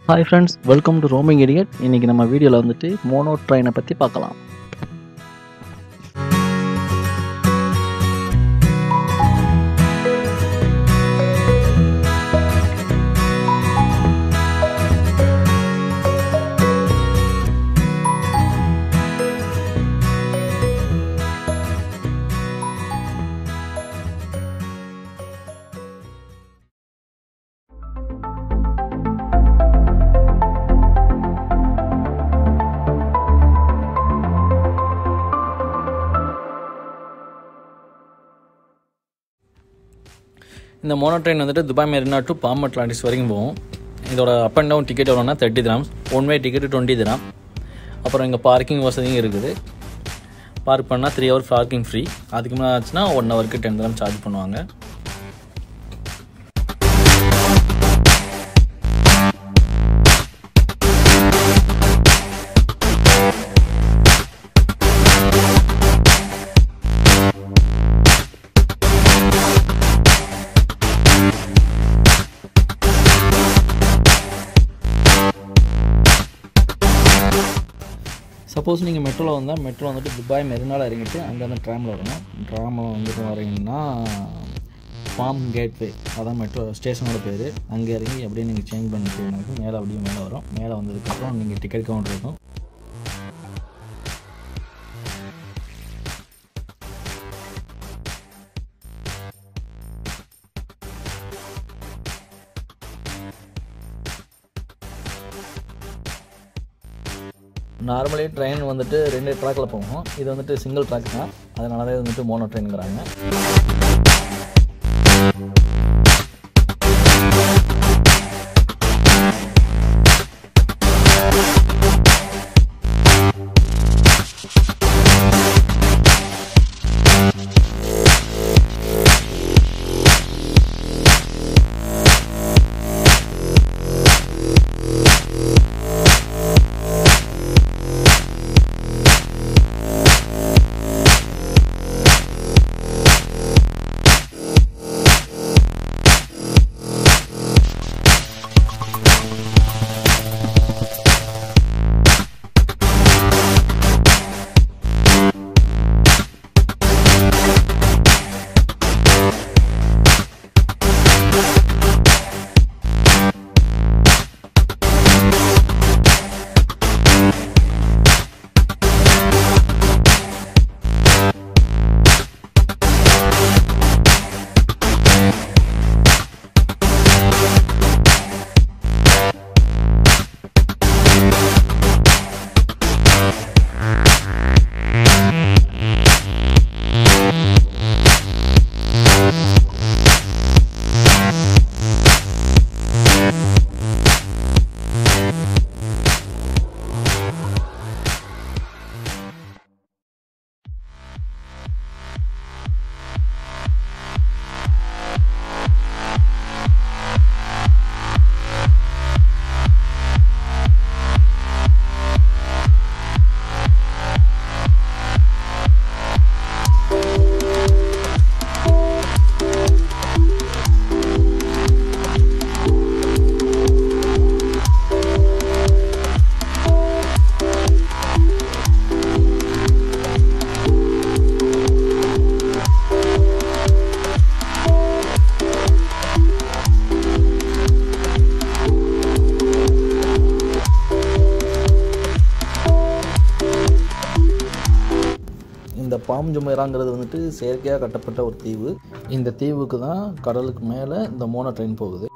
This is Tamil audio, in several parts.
hi friends welcome to roaming idiot இன்றைக்கி நம்ம வீடியோவில் வந்துட்டு மோனோ ட்ரெயினை பற்றி பார்க்கலாம் இந்த மோனோ ட்ரெயின் வந்துட்டு Dubai Marina to Palm Atlantis வரைக்கும் போகும் இதோட அப் அண்ட் டவுன் டிக்கெட் எவ்வளோனா thirty dirhams one way ticket twenty dirham அப்புறம் இங்கே பார்க்கிங் வசதியும் இருக்குது பார்க் பண்ணால் த்ரீ ஹவர் பார்க்கிங் ஃப்ரீ அதுக்கு மேலே ஆச்சுன்னா ஒன் ஹவருக்கு டென் திராம் சார்ஜ் பண்ணுவாங்க சப்போஸ் நீங்கள் மெட்ரோவில் வந்தால் மெட்ரோ வந்துட்டு துபாய் மெரினாவில் இறங்கிட்டு அங்கேருந்து ட்ராமில் வரணும் ட்ராமில் வந்துட்டு வரீங்கன்னா ஃபார்ம் கேட்வே அதான் மெட்ரோ ஸ்டேஷனோட பேர் அங்கே இறங்கி அப்படியே நீங்கள் சேஞ்ச் பண்ணிட்டு மேலே அப்படியே மேலே வரும் மேலே வந்ததுக்கப்புறம் நீங்கள் டிக்கெட் கவுண்டர் இருக்கும் நார்மலி ட்ரெயின் வந்துட்டு ரெண்டு ட்ராக்கில் போகும் இது வந்துட்டு சிங்கிள் ட்ராக் தான் அதனால தான் இது வந்துட்டு மோனோ ட்ரெயின்ங்கிறாங்க இந்த பாம் ஜுமேராங்கிறது வந்துட்டு செயற்கையாக கட்டப்பட்ட ஒரு தீவு இந்த தீவுக்கு தான் கடலுக்கு மேலே இந்த மோனோ ட்ரெயின் போகுது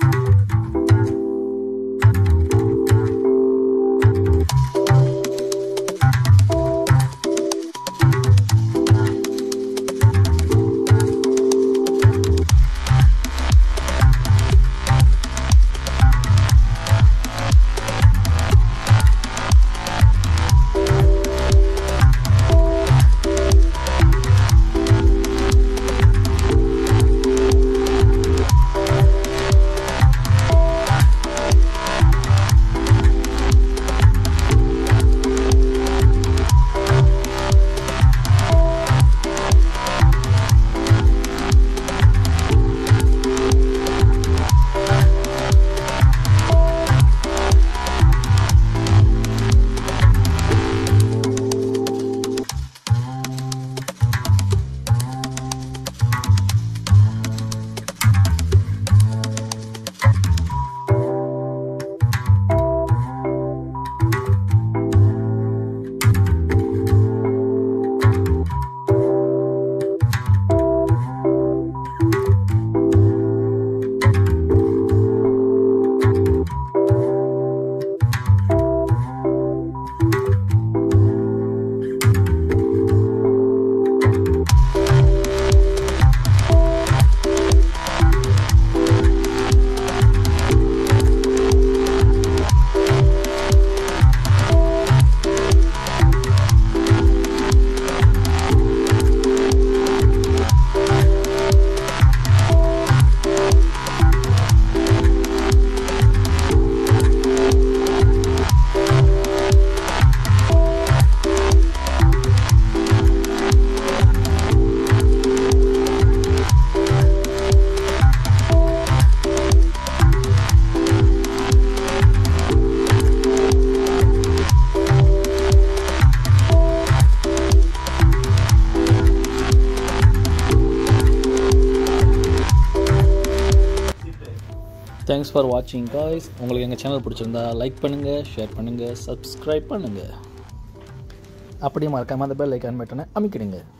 தேங்க்ஸ் ஃபார் வாட்சிங் காய்ஸ் உங்களுக்கு எங்கள் சேனல் பிடிச்சிருந்தா லைக் பண்ணுங்கள் ஷேர் பண்ணுங்கள் சப்ஸ்கிரைப் பண்ணுங்கள் அப்படியே மறக்காமல் அந்த பெல் ஐக்கான் பட்டனை அமைக்கிடுங்க